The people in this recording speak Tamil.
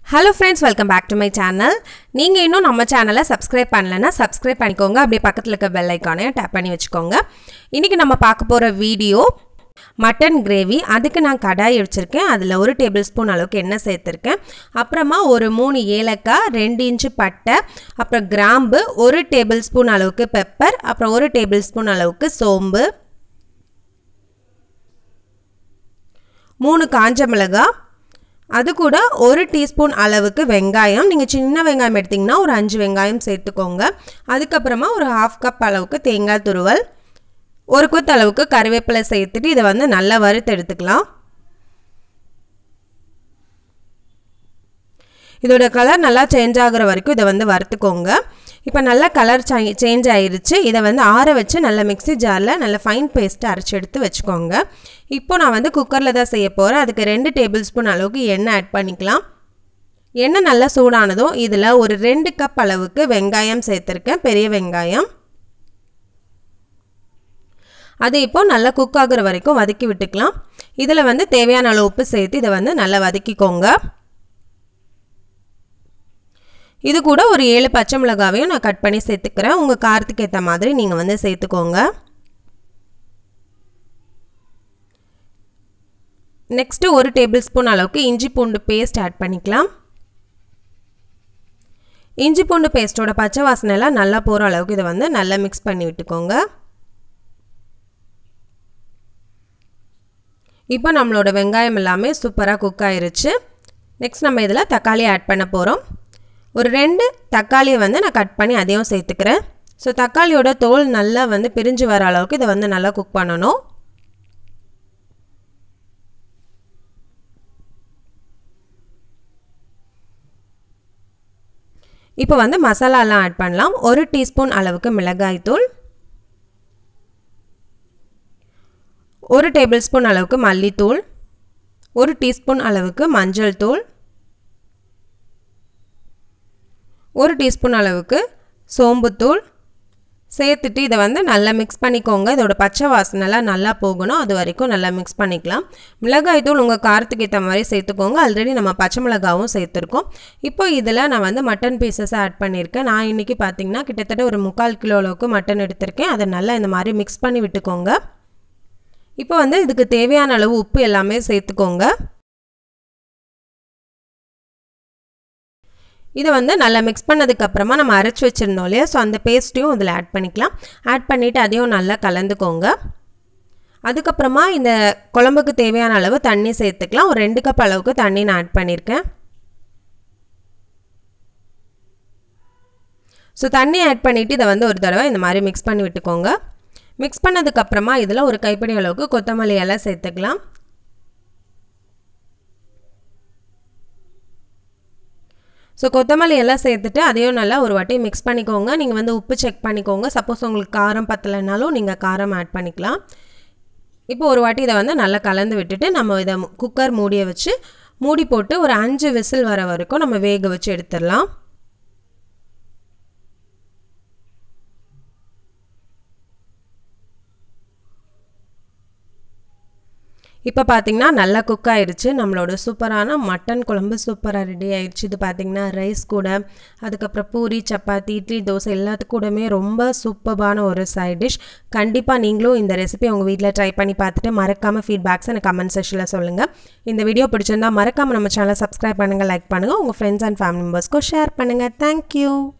hello friends welcome back to my channel நீங்கள் இன்னும் நம்ம சேனலை சப்ஸ்கிரைப் பண்ணலைன்னா சப்ஸ்கிரைப் பண்ணிக்கோங்க அப்படியே பக்கத்தில் இருக்க பெல் ஐக்கானையும் டேப் பண்ணி வச்சுக்கோங்க இன்றைக்கி நம்ம பார்க்க போகிற வீடியோ மட்டன் கிரேவி அதுக்கு நான் கடாய் வச்சுருக்கேன் அதில் ஒரு டேபிள் ஸ்பூன் அளவுக்கு எண்ணெய் சேர்த்துருக்கேன் அப்புறமா ஒரு மூணு ஏலக்காய் ரெண்டு இன்ச்சு பட்டை அப்புறம் கிராம்பு ஒரு டேபிள் ஸ்பூன் அளவுக்கு பெப்பர் அப்புறம் ஒரு டேபிள் ஸ்பூன் அளவுக்கு சோம்பு மூணு காஞ்ச மிளகாய் அது கூட ஒரு டீஸ்பூன் அளவுக்கு வெங்காயம் நீங்கள் சின்ன வெங்காயம் எடுத்திங்கன்னா ஒரு அஞ்சு வெங்காயம் சேர்த்துக்கோங்க அதுக்கப்புறமா ஒரு ஹாஃப் கப் அளவுக்கு தேங்காய் துருவல் ஒரு கொத்து அளவுக்கு கருவேப்பிலை சேர்த்துட்டு இதை வந்து நல்லா வறுத்து எடுத்துக்கலாம் இதோட கலர் நல்லா சேஞ்ச் ஆகுற வரைக்கும் இதை வந்து வறுத்துக்கோங்க இப்போ நல்லா கலர் சேஞ்ச் ஆயிருச்சு இதை வந்து ஆற வச்சு நல்ல மிக்சி ஜாரில் நல்ல ஃபைன் பேஸ்ட்டு அரைச்சி எடுத்து வச்சுக்கோங்க இப்போ நான் வந்து குக்கரில் தான் செய்ய போகிறேன் அதுக்கு ரெண்டு டேபிள் ஸ்பூன் அளவுக்கு எண்ணெய் ஆட் பண்ணிக்கலாம் எண்ணெய் நல்லா சூடானதும் இதில் ஒரு ரெண்டு கப் அளவுக்கு வெங்காயம் சேர்த்துருக்கேன் பெரிய வெங்காயம் அது இப்போ நல்லா குக் ஆகுற வரைக்கும் வதக்கி விட்டுக்கலாம் இதில் வந்து தேவையான அளவு உப்பு சேர்த்து இதை வந்து நல்லா வதக்கிக்கோங்க இது கூட ஒரு ஏழு பச்சை மிளகாவையும் நான் கட் பண்ணி சேர்த்துக்கிறேன் உங்கள் காரத்துக்கு ஏற்ற மாதிரி நீங்கள் வந்து சேர்த்துக்கோங்க நெக்ஸ்ட்டு ஒரு டேபிள் ஸ்பூன் அளவுக்கு இஞ்சி பூண்டு பேஸ்ட் ஆட் பண்ணிக்கலாம் இஞ்சி பூண்டு பேஸ்ட்டோட பச்சை வாசனைலாம் நல்லா போகிற அளவுக்கு இதை வந்து நல்லா மிக்ஸ் பண்ணி விட்டுக்கோங்க இப்போ நம்மளோட வெங்காயம் எல்லாமே சூப்பராக குக் ஆயிருச்சு நெக்ஸ்ட் நம்ம இதில் தக்காளி ஆட் பண்ண போகிறோம் ஒரு ரெண்டு தக்காளியை வந்து நான் கட் பண்ணி அதையும் சேர்த்துக்கிறேன் ஸோ தக்காளியோட தோல் நல்லா வந்து பிரிஞ்சு வர அளவுக்கு இதை வந்து நல்லா குக் பண்ணணும் இப்போ வந்து மசாலாலாம் ஆட் பண்ணலாம் ஒரு டீஸ்பூன் அளவுக்கு மிளகாய் தூள் ஒரு டேபிள் ஸ்பூன் அளவுக்கு மல்லித்தூள் ஒரு டீஸ்பூன் அளவுக்கு மஞ்சள் தூள் ஒரு டீஸ்பூன் அளவுக்கு சோம்புத்தூள் சேர்த்துட்டு இதை வந்து நல்லா மிக்ஸ் பண்ணிக்கோங்க இதோட பச்சை வாசனைலாம் நல்லா போகணும் அது வரைக்கும் நல்லா மிக்ஸ் பண்ணிக்கலாம் மிளகாய் தூள் உங்கள் காரத்துக்கு ஏற்ற மாதிரி சேர்த்துக்கோங்க ஆல்ரெடி நம்ம பச்சை மிளகாவும் சேர்த்துருக்கோம் இப்போ இதில் நான் வந்து மட்டன் பீசஸ் ஆட் பண்ணியிருக்கேன் நான் இன்றைக்கி பார்த்தீங்கன்னா கிட்டத்தட்ட ஒரு முக்கால் கிலோ அளவுக்கு மட்டன் எடுத்திருக்கேன் அதை நல்லா இந்த மாதிரி மிக்ஸ் பண்ணி விட்டுக்கோங்க இப்போ வந்து இதுக்கு தேவையான அளவு உப்பு எல்லாமே சேர்த்துக்கோங்க இதை வந்து நல்லா மிக்ஸ் பண்ணதுக்கப்புறமா நம்ம அரைச்சி வச்சுருந்தோம் இல்லையா ஸோ அந்த பேஸ்ட்டையும் இதில் ஆட் பண்ணிக்கலாம் ஆட் பண்ணிவிட்டு அதையும் நல்லா கலந்துக்கோங்க அதுக்கப்புறமா இந்த குழம்புக்கு தேவையான அளவு தண்ணி சேர்த்துக்கலாம் ஒரு ரெண்டு கப் அளவுக்கு தண்ணி நான் ஆட் பண்ணியிருக்கேன் ஸோ தண்ணி ஆட் பண்ணிவிட்டு இதை வந்து ஒரு தடவை இந்த மாதிரி மிக்ஸ் பண்ணி விட்டுக்கோங்க மிக்ஸ் பண்ணதுக்கப்புறமா இதில் ஒரு கைப்பிடி அளவுக்கு கொத்தமல்லி எல்லாம் சேர்த்துக்கலாம் ஸோ கொத்தமல்லி எல்லாம் சேர்த்துட்டு அதையும் நல்லா ஒரு வாட்டி மிக்ஸ் பண்ணிக்கோங்க நீங்கள் வந்து உப்பு செக் பண்ணிக்கோங்க சப்போஸ் உங்களுக்கு காரம் பத்தலைனாலும் நீங்கள் காரம் ஆட் பண்ணிக்கலாம் இப்போ ஒரு வாட்டி இதை வந்து நல்லா கலந்து விட்டுட்டு நம்ம இதை குக்கர் மூடியை வச்சு மூடி போட்டு ஒரு அஞ்சு விசில் வர வரைக்கும் நம்ம வேக வச்சு எடுத்துடலாம் இப்போ பார்த்தீங்கன்னா நல்லா குக் ஆயிடுச்சு நம்மளோட சூப்பரான மட்டன் குழம்பு சூப்பராக ரெடி ஆயிடுச்சு இது பார்த்திங்கன்னா ரைஸ் கூட அதுக்கப்புறம் பூரி சப்பாத்தி இட்லி தோசை எல்லாத்துக்கு கூடமே ரொம்ப சூப்பரான ஒரு சைட் டிஷ் கண்டிப்பாக நீங்களும் இந்த ரெசிபி உங்கள் வீட்டில் ட்ரை பண்ணி பார்த்துட்டு மறக்காமல் ஃபீட்பேக்ஸ் எனக்கு கமெண்ட் செக்ஷனில் சொல்லுங்கள் இந்த வீடியோ பிடிச்சிருந்தா மறக்காமல் நம்ம சேனலை சப்ஸ்கிரைப் பண்ணுங்கள் லைக் பண்ணுங்கள் உங்கள் ஃப்ரெண்ட்ஸ் அண்ட் ஃபேமிலி மெம்பர்ஸ்க்கும் ஷேர் பண்ணுங்கள் தேங்க்யூ